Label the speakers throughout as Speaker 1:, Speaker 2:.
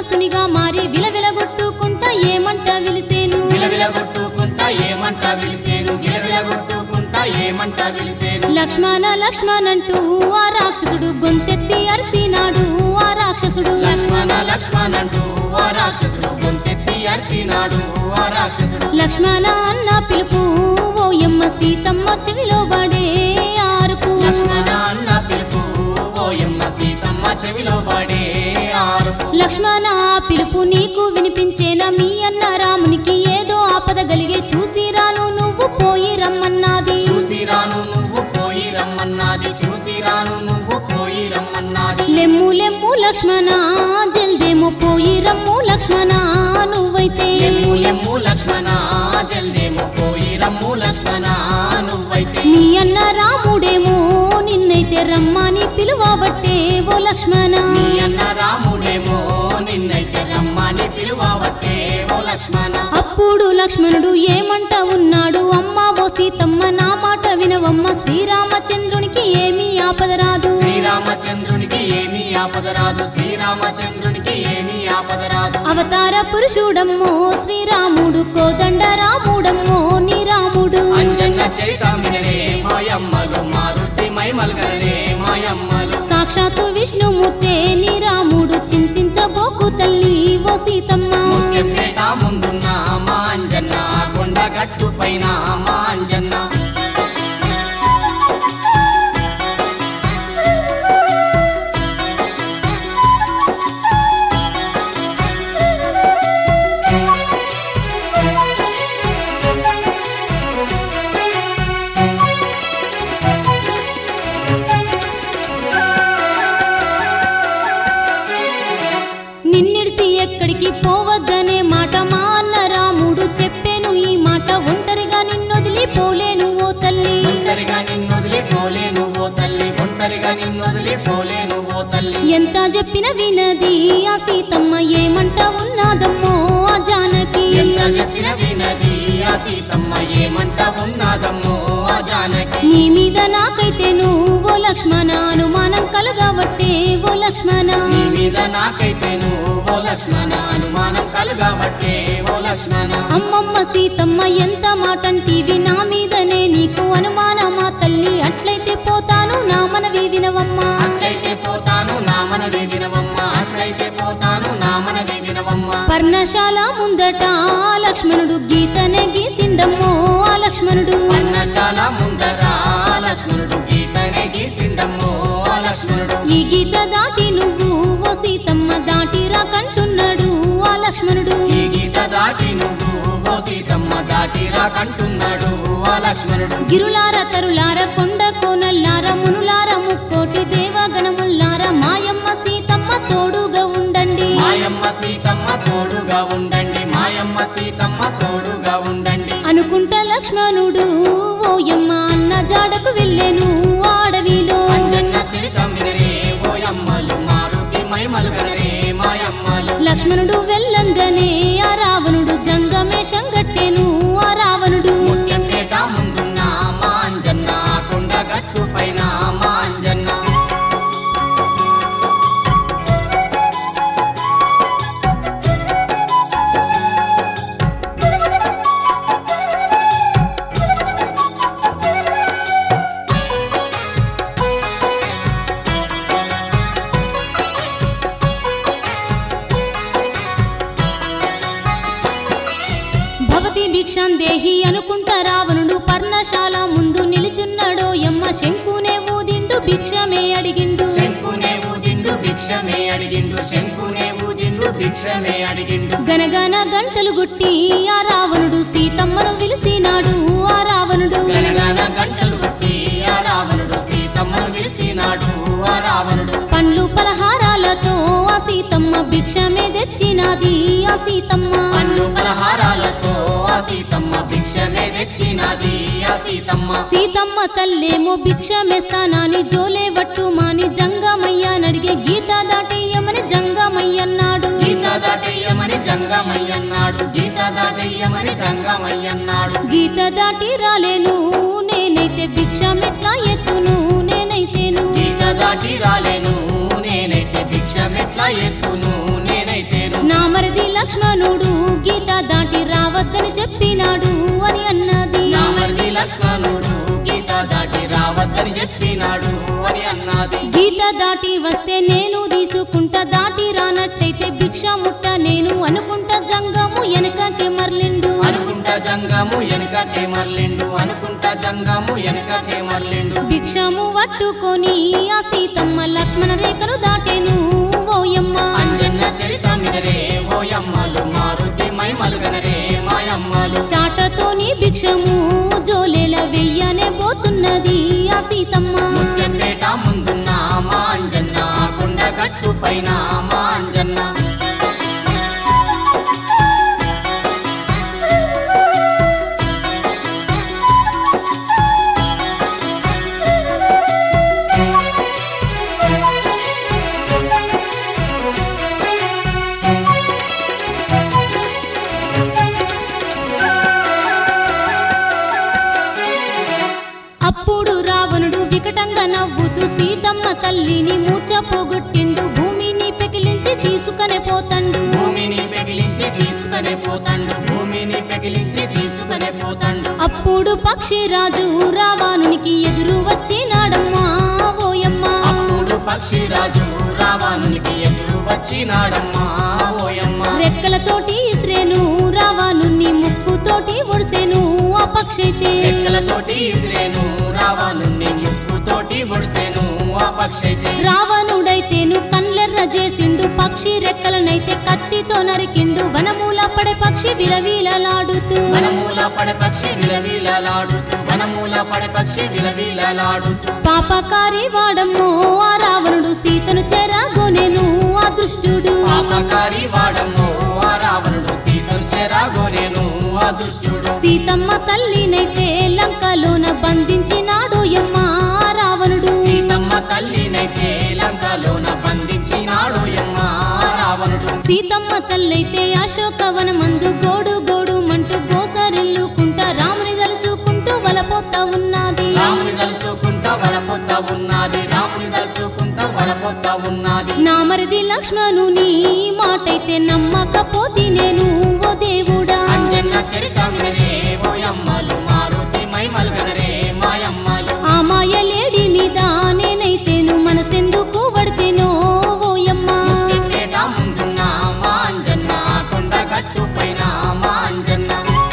Speaker 1: రాక్షసునిగా మారి విలవిలగొట్టుకుంటా ఏమంట విలిసేను
Speaker 2: విలవిలగొట్టుకుంటా ఏమంట విలిసేను విలవిలగొట్టుకుంటా ఏమంట విలిసేను
Speaker 1: లక్ష్మణ లక్ష్మణంటూ ఆ రాక్షసుడు గొంతెత్తి అరిసినాడు ఆ రాక్షసుడు
Speaker 2: లక్ష్మణ లక్ష్మణంటూ ఆ రాక్షసుడు గొంతెత్తి అరిసినాడు ఆ రాక్షసుడు
Speaker 1: లక్ష్మణ అన్న పిలుపు ఓ యమ్మ సీతమ్మ చెవిలో పడే ఆరుపు
Speaker 2: లక్ష్మణ అన్న పిలుపు ఓయమ్మ సీతమ్మ చెవిలో పడే ఆరుపు
Speaker 1: లక్ష్మణ ఆ పిలుపు నీకు వినిపించేనా మీ అన్న రామునికి ఏదో ఆపద గలిగే చూసి రాను నువ్వు పోయి రమ్మన్నాది
Speaker 2: చూసి రాను నువ్వు పోయి రమ్మన్నది చూసి రాను నువ్వు పోయి రమ్మన్నది
Speaker 1: లెమ్ము లెమ్ము లక్ష్మణ జల్దేమో పోయి రమ్ము లక్ష్మణ నువ్వైతే
Speaker 2: లెమ్ము లెమ్ము లక్ష్మణ జల్దేమో పోయి రమ్ము లక్ష్మణ నువ్వైతే
Speaker 1: నీ అన్న రాముడేమో నిన్నైతే రమ్మని పిలువబట్టే ఓ లక్ష్మణ
Speaker 2: నీ అన్న రాముడేమో నిన్నైతే రమ్మని పిలువబట్టే ఓ లక్ష్మణ
Speaker 1: అప్పుడు లక్ష్మణుడు ఏమంట ఉన్నాడు అమ్మ ఓ సీతమ్మ నా మాట వినవమ్మ శ్రీరామచంద్రునికి ఏమీ ఆపద రాదు
Speaker 2: శ్రీరామచంద్రునికి ఏమీ ఆపద రాదు శ్రీరామచంద్రునికి ఏమీ ఆపద రాదు
Speaker 1: అవతార పురుషుడమ్మో శ్రీరాముడు కోదండ రాముడమ్మో నీ రాముడు
Speaker 2: అంజన్న చరితమినరే మాయమ్మలు మారుతి మైమల్గరే మాయమ్మలు
Speaker 1: సాక్షాత్తు విష్ణుమూర్తే నీ రాముడు చింతించబోకు తల్లి ఓ సీతమ్మ
Speaker 2: ముత్యంపేట ముందున్న మా అంజన్న కొండ గట్టు పైన మా అంజన్న
Speaker 1: నిన్నిడిసి ఎక్కడికి పోవద్దనే మాట మా అన్న రాముడు చెప్పాను ఈ మాట ఒంటరిగా నిన్నొదిలి పోలేను ఓ తల్లి
Speaker 2: ఒంటరిగా నిన్నొదిలి పోలేను ఓ తల్లి ఒంటరిగా నిన్నొదిలి పోలేను ఓ తల్లి
Speaker 1: ఎంత చెప్పిన వినది ఆ సీతమ్మ ఏమంట ఉన్నాదమ్మో ఆ జానకి
Speaker 2: ఎంత చెప్పిన వినది ఆ సీతమ్మ ఏమంట ఉన్నదమ్మో ఆ జానకి
Speaker 1: నీ మీద నాకైతే నువ్వు లక్ష్మణ అనుమానం కలగబట్టే ఓ లక్ష్మణ
Speaker 2: నీ మీద నాకైతే ఓ లక్ష్మణ అనుమానం కలుగబట్టే ఓ లక్ష్మణ
Speaker 1: అమ్మమ్మ సీతమ్మ ఎంత మాటంటివి నా మీదనే నీకు అనుమానమా తల్లి అట్లయితే పోతాను నా మనవి వినవమ్మా
Speaker 2: అట్లయితే పోతాను నా మనవే వినవమ్మ అట్లయితే పోతాను నా మనవే వినవమ్మ
Speaker 1: పర్ణశాల ముందట ఆ లక్ష్మణుడు గీతనే గీసిండమ్మో ఆ లక్ష్మణుడు
Speaker 2: పన్నశాల ముందర లక్ష్మణుడు గీతనే గీసిండమ్మో ఆ లక్ష్మణుడు
Speaker 1: ఈ గీత దాటి నువ్వు ఓ సీతమ్మ దాటిరా కంటున్నాడు ఆ లక్ష్మణుడు
Speaker 2: ఈ గీత దాటి నువ్వు ఓ సీతమ్మ దాటి రాకంటున్నాడు ఆ లక్ష్మణుడు
Speaker 1: గిరులార తరులార కొండ కోనల్లార మునులార ముక్కోటి దేవగణముల్లార మాయమ్మ సీతమ్మ తోడుగా ఉండండి
Speaker 2: మాయమ్మ సీతమ్మ తోడుగా ఉండండి మాయమ్మ సీతమ్మ తోడుగా ఉండండి
Speaker 1: అనుకుంట లక్ష్మణుడు ఓయమ్మ అన్న జాడకు వెళ్ళాను అడవిలో
Speaker 2: అంజన్న చరితం వినరే ఓయమ్మలు మారుతి మైమలుగనరే మాయమ్మలు
Speaker 1: లక్ష్మణుడు వెళ్ళంగానే ఆ రావణుడు జంగమేషం గట్టెను ఆ రావణుడు
Speaker 2: ముత్యంపేట ముందున్న మా అంజన్న కొండ గట్టు పైన మా అంజన్న
Speaker 1: భవతి భిక్షం దేహి అనుకుంట రావణుడు పర్ణశాల ముందు నిలుచున్నాడో యమ్మ శంకునే ఊదిండు భిక్షమే అడిగిండు
Speaker 2: శంకునే ఊదిండు భిక్షమే అడిగిండు శంకునే ఊదిండు భిక్షమే అడిగిండు
Speaker 1: గనగన గంటలు గుట్టి ఆ రావణుడు సీతమ్మను విలిసినాడు ఆ రావణుడు
Speaker 2: గనగన గంటలు కొట్టి ఆ రావణుడు సీతమ్మను విలిసినాడు ఆ రావణుడు
Speaker 1: పండ్లు పలహారాలతో ఆ సీతమ్మ భిక్షమే తెచ్చినాది ఆ సీతమ్మ
Speaker 2: పండ్లు పలహారాలతో ఆ సీతమ్మ భిక్షమే తెచ్చినది ఆ సీతమ్మ
Speaker 1: సీతమ్మ తల్లేమో భిక్షమేస్తానని జోలే వట్టుమాని జంగమయ్య నడిగే గీత దాటేయమని జంగమయ్యన్నాడు
Speaker 2: గీత దాటేయమని జంగమయ్యన్నాడు గీత దాటేయమని జంగమయ్యన్నాడు
Speaker 1: గీత దాటి రాలేను నేనైతే భిక్షమెట్లా ఎత్తును నేనైతేను
Speaker 2: గీత దాటి రాలేను నేనైతే భిక్షమెట్లా ఎత్తును నేనైతేను
Speaker 1: లక్ష్మణుడు గీత దాటి రావద్దని చెప్పినాడు అని అన్నది
Speaker 2: నామర్ది లక్ష్మణుడు గీత దాటి రావద్దని చెప్పినాడు అని అన్నది
Speaker 1: గీత దాటి వస్తే నేను తీసుకుంటా దాటి రానట్టయితే భిక్ష ముట్ట నేను అనుకుంటా జంగము వెనకకే మర్లిండు
Speaker 2: అనుకుంటా జంగము వెనుకకే మర్లిండు అనుకుంటా జంగము వెనుకకే మర్లిండు
Speaker 1: భిక్షము పట్టుకొని ఆ సీతమ్మ లక్ష్మణ రేఖలు దాటేను ఓయమ్మ
Speaker 2: అంజన్న చరిత మినరే ఓయమ్మలు మారుతి మై మలుగనరే మాయమ్మలు
Speaker 1: చాటతోని భిక్షము జోలెల వెయ్యనే పోతున్నది ఆ సీతమ్మ
Speaker 2: ముత్యంపేట ముందున్న మా అంజన్న కొండ గట్టు పైన మా అంజన్న
Speaker 1: అప్పుడు రావణుడు వికటంగా నవ్వుతూ సీతమ్మ తల్లిని మూర్చ పోగొట్టిండు భూమిని పెకిలించి తీసుకనే పోతండు
Speaker 2: భూమిని పెగిలించి తీసుకనే పోతాండు భూమిని పెగిలించి తీసుకనే పోతాండు
Speaker 1: అప్పుడు పక్షిరాజు రావణునికి ఎదురు వచ్చినాడమ్మా ఓయమ్మ
Speaker 2: అప్పుడు పక్షిరాజు రావణునికి ఎదురు వచ్చినాడమ్మా ఓయమ్మ
Speaker 1: రెక్కలతోటి ఇస్రేను రావణుని ముక్కుతోటి ఒడిసేను ఆ పక్షైతే
Speaker 2: రెక్కలతోటి ఇసిరేను రావణుని ముక్కుతోటి ఒడిసేను ఆ పక్షైతే
Speaker 1: రావణుడైతేను కన్లెర్ర చేసిండు పక్షి రెక్కలనైతే కత్తితో నరికిండు వనమూల పడే పక్షి విలవిలలాడుతూ
Speaker 2: వనమూల పడే పక్షి విలవిలలాడుతూ వనమూల పడే పక్షి విలవిలలాడుతూ
Speaker 1: పాపకారి వాడమ్మో ఆ రావణుడు సీతను చెరగొనెను ఆ దుష్టుడు
Speaker 2: పాపకారి వాడమ్మో ఆ రావణుడు సీతను చేరాగోనేను ఆ దుష్టుడు
Speaker 1: సీతమ్మ తల్లినైతే లంకలోన బంధించినాడు యమ్మ ఆ రావణుడు
Speaker 2: సీతమ్మ తల్లినైతే లంకలోన బంధించినాడు ఎమ్మ రావణుడు
Speaker 1: సీతమ్మ తల్లైతే అశోకవనమందు గోడు గోడు మంటూ గోసరిల్లుకుంటా రాముని తలుచుకుంటూ వలపోతా ఉన్నది
Speaker 2: రాముని తలుచుకుంటా వలపొత్త ఉన్నది రాముని తలుచుకుంటా వలపొత్త ఉన్నది
Speaker 1: నా మరిది లక్ష్మణుని మాటైతే నమ్మకపోతే నేను ఓ దేవుడా
Speaker 2: అంజన్న చరిత వినరే ఓయమ్మలు మారుతి మై మలుగనరే మాయమ్మలు
Speaker 1: ఆ మాయలేడి మీద నేనైతేను మనసెందుకు పడితేనో ఓయమ్మ
Speaker 2: పేట ముందున్న మా అంజన్న కొండ గట్టు పైన మా అంజన్న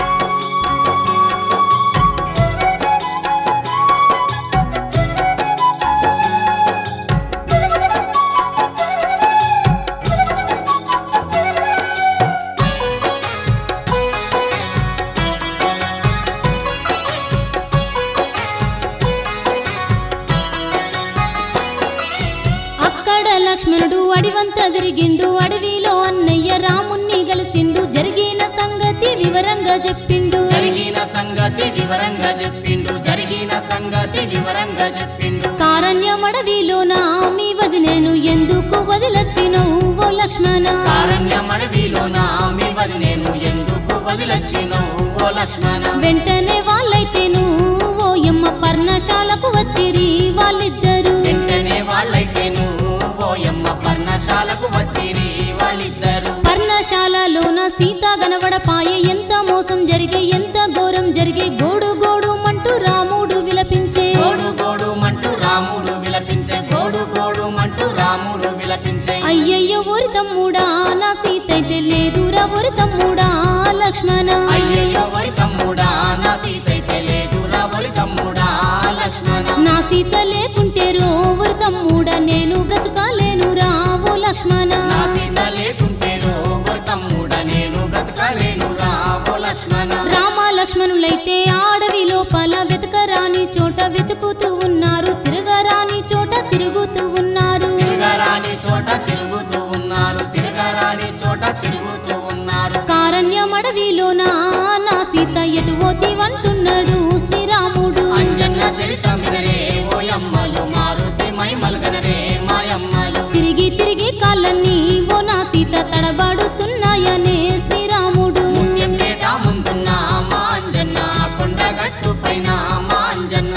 Speaker 1: అక్కడ లక్ష్మణుడు అడివంత తిరిగిండు అడవిలో అన్నయ్య రాముణ్ణి కలిసిండు జరిగిన సంగతి వివరంగా చెప్పిండు
Speaker 2: జరిగిన సంగతి వివరంగా చెప్పిండు జరిగిన సంగతి వివరంగా చెప్పిండు
Speaker 1: కారణ్యమడవిలో నా మీ వదినేను ఎందుకు వదిలచ్చినవు ఓ లక్ష్మణ
Speaker 2: కారణ్యమడవిలోన మీ వదినేను ఎందుకు వదిలొచ్చినవు ఓ లక్ష్మణ
Speaker 1: వెంటనే వాళ్ళైతేను ఓయమ్మ పర్ణశాలకు వచ్చిరి వాళ్ళిద్దరు
Speaker 2: వెంటనే వాళ్ళైతేను ఓయమ్మ పర్ణశాలకు వచ్చిరి వాళ్ళిద్దరు
Speaker 1: పర్ణశాలలోన సీత గనవడపాయ ఎంత మోసం జరిగే ఎంత ఘోరం జరిగే గోడు గోడు మంటూ రాముడు విలపించే
Speaker 2: గోడు గోడు మంటూ రాముడు విలపించే గోడు గోడు మంటూ రాముడు విలపించే
Speaker 1: అయ్యయ్యో ఊరి తమ్ముడా నా సీత అయితే లేదురా ఊరి తమ్ముడా లక్ష్మణ
Speaker 2: అయ్యయ్యో వరి తమ్ముడా నా సీతైతే లేదురా వరి తమ్ముడా లక్ష్మణ
Speaker 1: నా సీత లేకుంటే రో ఊరి తమ్ముడా నేను బ్రతకాలేను రావు లక్ష్మణ
Speaker 2: నా సీత లేకుంటే వరి తమ్ముడా నేను బ్రతకలేను రా ఓ లక్ష్మణ
Speaker 1: రామ లక్ష్మణులైతే ఆడవి లోపల వెతకరాని చోట వెతుకుతూ ఉన్నారు తిరగరాని చోట తిరుగుతూ ఉన్నారు
Speaker 2: తిరగరాని చోట తిరుగుతూ ఉన్నారు తిరగరాని చోట తిరుగుతూ ఉన్నారు
Speaker 1: కారణ్యమడవిలోన నా సీత ఎటువోతివంటున్నాడు శ్రీరాముడు
Speaker 2: అంజన్న చరిత మినరే ఓయమ్మలు మారుతి మై మలుగనరే మాయమ్మలు
Speaker 1: తిరిగి తిరిగి కాళ్ళన్నీ ఓ నా సీత తడబడుతున్నాయనే శ్రీరాముడు
Speaker 2: ముత్యంపేట ముందున్న మా అంజన్న కొండ గట్టు పైన మా అంజన్న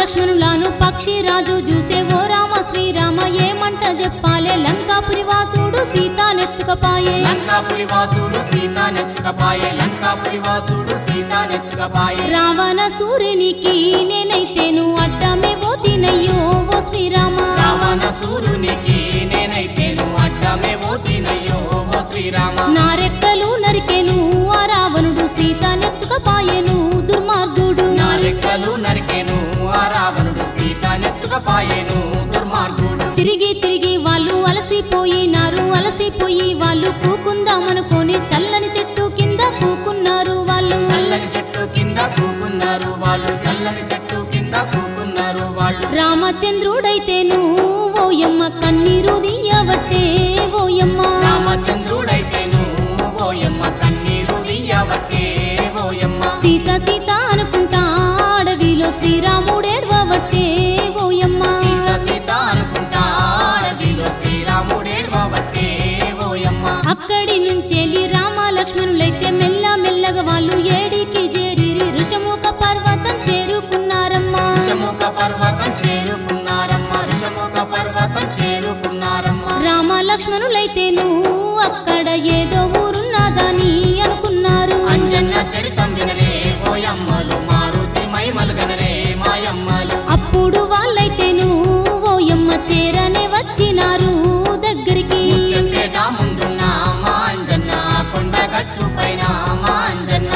Speaker 1: లక్ష్మణులాను పక్షిరాజు చూసే ఓ రామ శ్రీరామ ఏమంట చెప్పాలే లంకాపురి వాసుడు సీతానెత్తుకపాయే
Speaker 2: లంకాపురి వాసుడు సీతానెత్తుకపాయే లంకాపురి వాసుడు సీతానెత్తుకపాయే
Speaker 1: రావణ సూర్యునికి నేనైతేను అడ్డమే పోతినయ్యో ఓ శ్రీరామ
Speaker 2: రావణ సూర్యునికి నేనైతేను అడ్డమే పోతినయ్యో ఓ శ్రీరామ
Speaker 1: నా రెక్కలు నరికెను ఆ రావణుడు సీతానెత్తుకపాయెను దుర్మార్గుడు
Speaker 2: నా రెక్కలు నరికెను ఆ రావణుడు సీతానెత్తుకపాయెను దుర్మార్గుడు
Speaker 1: తిరిగి తిరిగి వాళ్ళు అలసిపోయినారు అలసిపోయి వాళ్ళు కూకుందామనుకొని చల్లని చెట్టు కింద కూకున్నారు వాళ్ళు
Speaker 2: చల్లని చెట్టు కింద కూకున్నారు వాళ్ళు చల్లని చెట్టు కింద కూకున్నారు వాళ్ళు
Speaker 1: రామచంద్రుడైతేను ఓయమ్మ కన్నీరు దియ్యవట్టే ఓయమ్మ
Speaker 2: రామచంద్రుడైతేను ఓయమ్మ కన్నీరు దియ్యవట్టే ఓయమ్మ
Speaker 1: సీత సీత అనుకుంటా అడవిలో శ్రీరాముడేడ్వవట్టే ఓయమ్మ
Speaker 2: సీత సీత అనుకుంటా అడవిలో శ్రీరాముడేడ్వబట్టే ఓయమ్మ
Speaker 1: అక్కడి నుంచెల్లి రామ లక్ష్మణులైతే మెల్ల మెల్లగా వాళ్ళు ఏడికి చేరిరి ఋషముఖ పర్వతం చేరుకున్నారమ్మా
Speaker 2: ఋషముఖ పర్వతం చేరుకున్నారమ్మ ఋషముఖ పర్వతం చేరుకున్నారమ్మ
Speaker 1: రామ లక్ష్మణులైతేను అక్కడ ఏదో ఊరున్నదని అనుకున్నారు
Speaker 2: అంజన్న చరితం వినరే ఓయమ్మలు మారుతి మైమలు గనరే మాయమ్మలు
Speaker 1: అప్పుడు వాళ్ళైతేను ఓయమ్మ చేరనే వచ్చినారు దగ్గరికి
Speaker 2: ముత్యంపేట ముందున్న మా అంజన్న కొండ గట్టు పైన మా అంజన్న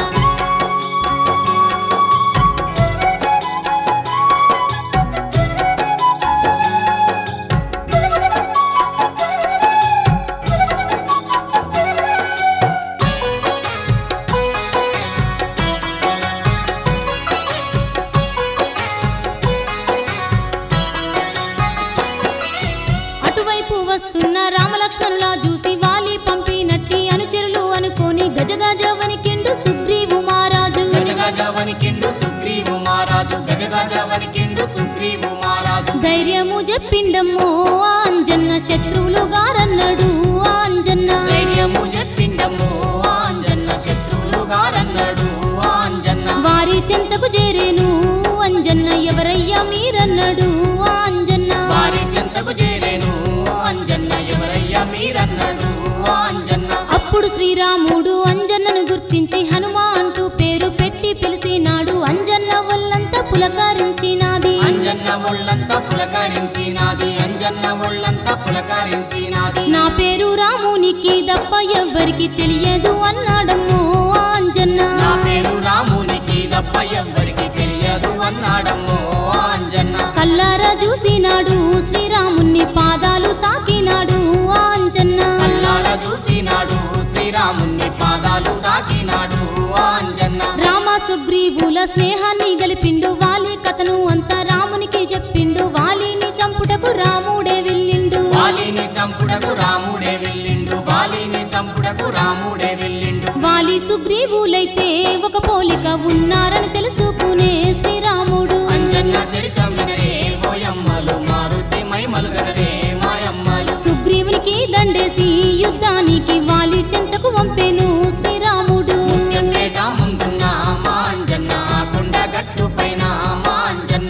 Speaker 1: అటువైపు వస్తున్న రామలక్ష్మణులా చూసి వాలి పంపినట్టి అనుచరులు అనుకొని గజగజ వణికిండు సుగ్రీవు మహారాజు
Speaker 2: గజగజ వణికిండు సుగ్రీవు మహారాజు గజగజ వణికిండు సుగ్రీవు మహారాజు
Speaker 1: ధైర్యము చెప్పిండమ్మో ఆ అంజన్న శత్రువులు గారన్నాడు ఆ అంజన్న
Speaker 2: ధైర్యము చెప్పిండము అంజన్న శత్రువులు గారన్నాడు అంజన్న
Speaker 1: వారి చెంతకు చేరేను అంజన్న ఎవరయ్యా మీరన్నాడు ఆ అంజన్న
Speaker 2: వారి చెంతకు చేరేను అంజన్న ఎవరయ్యా మీరన్నాడు అంజన్న
Speaker 1: అప్పుడు శ్రీరాముడు అంజన్నను గుర్తించి హనుమ అంటూ పేరు పెట్టి పిలిచినాడు అంజన్న వల్లంతా పులకరించినాది
Speaker 2: అంజన్న ఒళ్ళంతా పులకరించినాది అంజన్న ఒళ్ళంతా పులకరించినాది
Speaker 1: నా పేరు రామునికి దప్ప ఎవ్వరికి తెలియదు అన్నాడమ్మో ఆ అంజన్న
Speaker 2: నా పేరు రామునికి దప్ప ఎవ్వరికి తెలియదు అన్నాడమ్మో అంజన్న
Speaker 1: కల్లారా చూసినాడు శ్రీరాముని పాదాలు తాకినాడు ఆ అంజన్న
Speaker 2: కల్లారా చూసినాడు శ్రీరాముని పాదాలు తాకినాడు అంజన్న
Speaker 1: రామ సుగ్రీవుల స్నేహాన్ని గలిపిండు వాలి కథను అంతా రామునికి చెప్పిండు వాలిని చంపుటకు రాముడే వెళ్ళిండు
Speaker 2: వాలిని చంపుడకు రాముడే వెళ్ళిండు వాలిని చంపుడకు రాముడే వెళ్ళిండు
Speaker 1: వాలి సుగ్రీవులైతే ఒక పోలిక ఉన్నారని తెలుసుకునే శ్రీరాముడు
Speaker 2: అంజన్న చరితం వినరే ఓయమ్మలు మారుతి మైమలు గనరే మాయమ్మలు
Speaker 1: సుగ్రీవునికి దండేసి యుద్ధానికి వాలి చెంతకు వంపెను శ్రీరాముడు
Speaker 2: ముత్యంపేట ముందున్న మా అంజన్న కొండ గట్టు పైన మా అంజన్న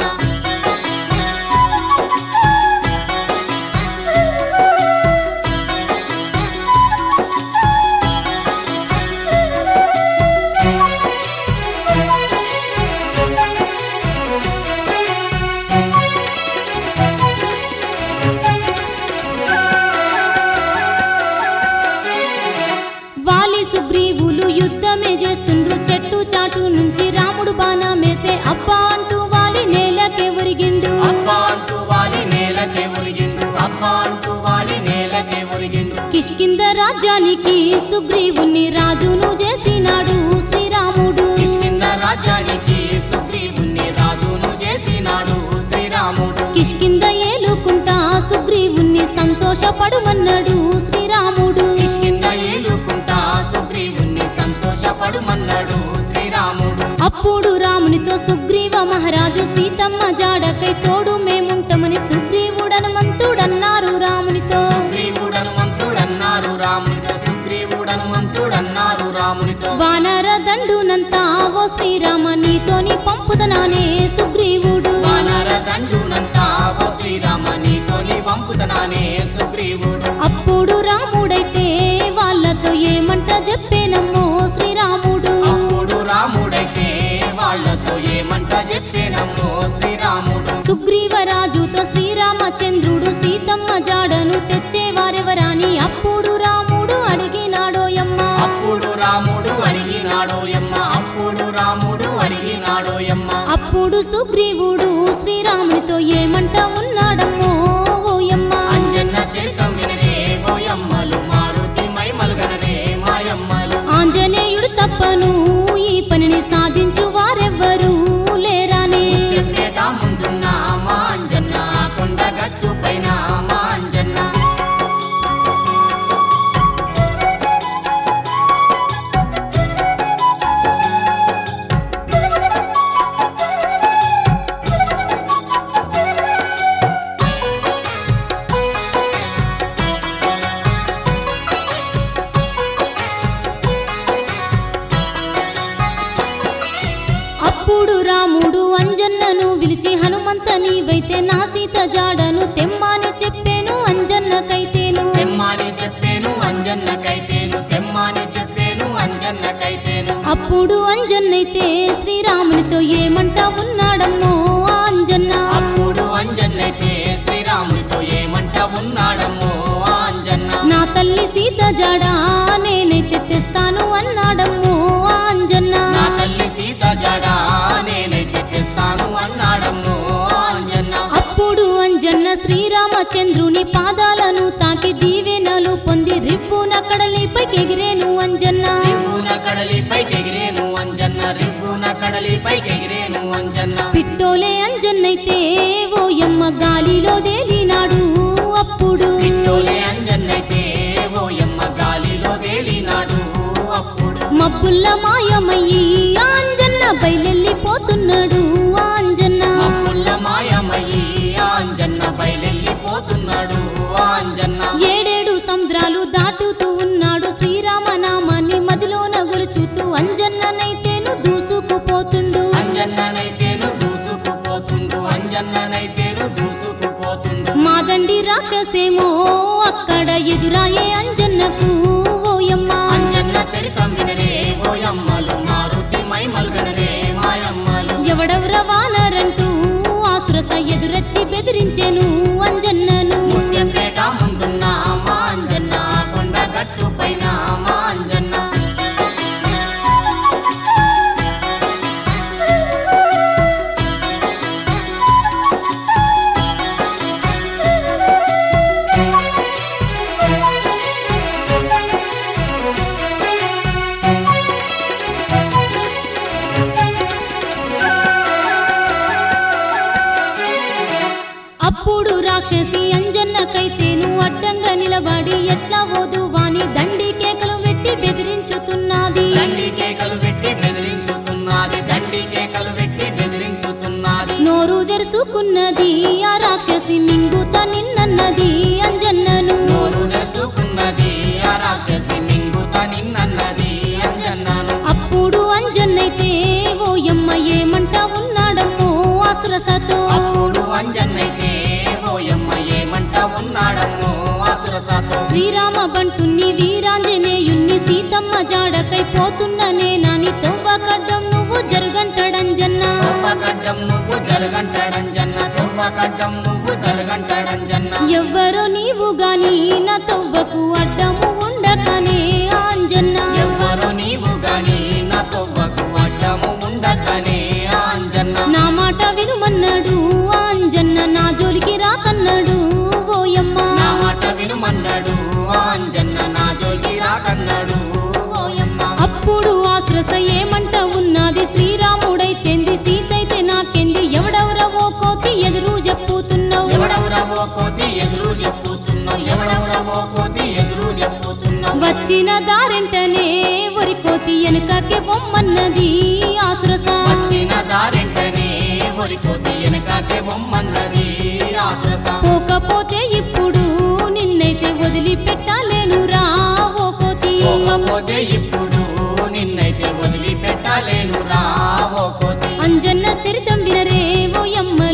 Speaker 1: వాలి సుగ్రీవులు యుద్ధమే చేస్తుండ్రు చెట్టు చాటు నుంచి రాముడు బాణమేసే అబ్బా అంటూ వాలి నేలకే ఒరిగిండు
Speaker 2: అబ్బా అంటూ వాలి నేలకే ఒరిగిండు అబ్బా అంటూ వాలి నేలకే ఒరిగిండు
Speaker 1: కిష్కింద రాజ్యానికి సుగ్రీవుని రాజును చేసినాడు శ్రీరాముడు
Speaker 2: కిష్కింద రాజ్యానికి సుగ్రీవుని రాజును చేసినాడు శ్రీరాముడు
Speaker 1: కిష్కింద ఏలుకుంటా సుగ్రీవుని సంతోషపడుమన్నాడు శ్రీరాముడు
Speaker 2: కిష్కింద ఏలుకుంటా సుగ్రీవుని సంతోషపడుమన్నాడు శ్రీరాముడు
Speaker 1: అప్పుడు రామునితో సుగ్రీవ మహారాజు సీతమ్మ జాడకై తోడు మేముంటామని సుగ్రీవుడను మంతుడన్నారు రామునితో
Speaker 2: సుగ్రీవుడను మంత్రుడన్నారు రామునితో సుగ్రీవుడను మంత్రుడన్నారు రామునితో
Speaker 1: వానర దండునంతా ఓ శ్రీరామ నీతోని పంపుదనానే సుగ్రీవుడు
Speaker 2: వానర
Speaker 1: రాజుతో శ్రీరామచంద్రుడు సీతమ్మ జాడను తెచ్చేవారెవరాని అప్పుడు రాముడు అడిగినాడోయమ్మ
Speaker 2: అప్పుడు రాముడు అడిగినాడోయమ్మ అప్పుడు రాముడు అడిగినాడోయమ్మ
Speaker 1: అప్పుడు సుగ్రీవుడు శ్రీరామునితో ఏమంట ఉన్నాడమ్మో ఓయమ్మ
Speaker 2: అంజన్న చరితం వినరే ఓయమ్మలు మారుతి మైమలుగనరే మాయమ్మలు
Speaker 1: ఆంజనేయుడు తప్పను ఈ పనిని సాధించు వారెవ్వరూ లేరానే
Speaker 2: చెప్పేట ముందున్న మా అంజన్న కొండ గట్టు పైన మా అంజన్న
Speaker 1: అప్పుడు రాముడు అంజన్నను విలిచి హనుమంత నీవైతే నా సీత జాడను తెమ్మని చెప్పాను అంజన్నకైతేను
Speaker 2: తెమ్మాని చెప్పేను అంజన్నకైతేను తెమ్మాని చెప్పేను అంజన్నకైతేను
Speaker 1: అప్పుడు అంజన్నైతే శ్రీరామునితో ఏమంట ఉన్నాడమ్మో ఆ అంజన్న
Speaker 2: అప్పుడు అంజన్నైతే శ్రీరాముడితో ఏమంట ఉన్నాడమ్మో ఆ అంజన్న
Speaker 1: నా తల్లి సీత జాడ నేనైతే తెస్తాను అన్నాడమ్మో ఆ అంజన్న
Speaker 2: నా తల్లి సీత జడ నేనైతే తెస్తాను అన్నాడమ్మో ఆ అంజన్న
Speaker 1: అప్పుడు అంజన్న శ్రీరామచంద్రుని పాదాలను తాకి దీవెనలు పొంది రిప్పున కడలిపైకి ఎగిరేను అంజన్న
Speaker 2: రివ్వున కడలిపై ఎగిరేను అంజన్న రివ్వున కడలిపై ఎగిరేను అంజన్న
Speaker 1: పిట్టోలే అంజన్నైతే ఓయమ్మ గాలిలో తేలినాడు అప్పుడు
Speaker 2: పిట్టోలే అంజన్నైతే ఓయమ్మ గాలిలో వేలినాడు అప్పుడు
Speaker 1: మబ్బుల్ల మాయమయ్యి ఆ అంజన్న బయలెళ్ళిపోతున్నాడు ఆ అంజన్న
Speaker 2: మబ్బుల్ల మాయమయ్యి ఆ అంజన్న బయలెళ్ళిపోతున్నాడు ఆ అంజన్న
Speaker 1: ఏడేడు సముద్రాలు దాటుతూ ఉన్నాడు శ్రీరామనామాన్ని మదిలోన గురుచుతూ అంజన్ననైతేను దూసుకుపోతుండు
Speaker 2: అంజన్ననైతేను దూసుకుపోతుండు అంజన్ననైతేను దూసుకుపోతుండు
Speaker 1: మాదండి రాక్షసేమో అక్కడ ఎదురాయే అంజన్నకు ఓయమ్మ
Speaker 2: అంజన్న చరితం వినరే ఓయమ్మలు మారుతి మైమలుగనరే మాయమ్మలు
Speaker 1: ఎవడెవర వానరంటూ ఆసురస ఎదురచ్చి బెదిరించెను అంజన్నను
Speaker 2: ముత్యంపేట ముందున్న మా అంజన్న కొండ గట్టు పైన మా అంజన్న
Speaker 1: అప్పుడు రాక్షసి అంజన్నకైతేను అడ్డంగా నిలబడి ఎట్లా ఓదు వాని దండి కేకలు పెట్టి బెదిరించుతున్నది
Speaker 2: దండి కేకలు పెట్టి బెదిరించుతున్నది దండి కేకలు పెట్టి బెదిరించుతున్నది
Speaker 1: నోరు తెరుచుకున్నది ఆ రాక్షసి మింగుత నిన్నన్నది అంజన్నను
Speaker 2: నోరు తెరుచుకున్నది ఆ రాక్షసి మింగుత నిన్నన్నది అంజన్నను
Speaker 1: అప్పుడు అంజన్నైతే ఓయమ్మ ఏమంట ఉన్నాడమ్మో అసురసతో
Speaker 2: అప్పుడు అంజన్నైతే ఓయమ్మ ఏమంట ఉన్నాడమ్మో అసురసాతో
Speaker 1: శ్రీరామ బంటుని వీరాంజనేయుణ్ణి సీతమ్మ జాడకై పోతున్న నేనాని తొవ్వకడ్డం నువ్వు జరుగంటడంజన్న
Speaker 2: తొవ్వకడ్డం నువ్వు జరగంటాడంజన్న తొవ్వకడ్డం నువ్వు జరగంటాడంజన్న
Speaker 1: ఎవ్వరో నీవు గాని నా తొవ్వకు అడ్డము ఉండకనే ఆంజన్న
Speaker 2: ఎవ్వరు నీవు గాని నా తొవ్వకు అడ్డము ఉండకనే అంజన్న
Speaker 1: నా మాట వినుమన్నాడు ఆంజన్న నా జోలికి రాకన్నాడు ఓయమ్మ
Speaker 2: నా మాట వినుమన్నాడు అంజన్న నా జోగి రాకన్నాడు ఓయమ్మ
Speaker 1: అప్పుడు ఆశ్రస ఏమంట ఉన్నది శ్రీరాముడైతేంది సీతైతే నాకెంది ఎవడెవరవో కోతి ఎదురు చెప్పుతున్నావు
Speaker 2: ఎవడెవరవో కోతి ఎదురు చెప్పుతున్నావు ఎవడెవరవో కోతి ఎదురు చెప్పుతున్నావు
Speaker 1: వచ్చిన దారెంటనే ఒరి కోతి వెనుకకి బొమ్మన్నది ఆసురస
Speaker 2: వచ్చిన దారింటనే ఒరి కోతి వెనకాకే బొమ్మన్నది ఆసురస
Speaker 1: పోకపోతే ఇప్పుడు నిన్నైతే వదిలిపెట్టాలేను రా ఓ కోతి
Speaker 2: పోకపోతే ఇప్పుడు నిన్నైతే వదిలిపెట్టలేను రా ఓ కోతి
Speaker 1: అంజన్న చరితం వినరే ఓ యమ్మ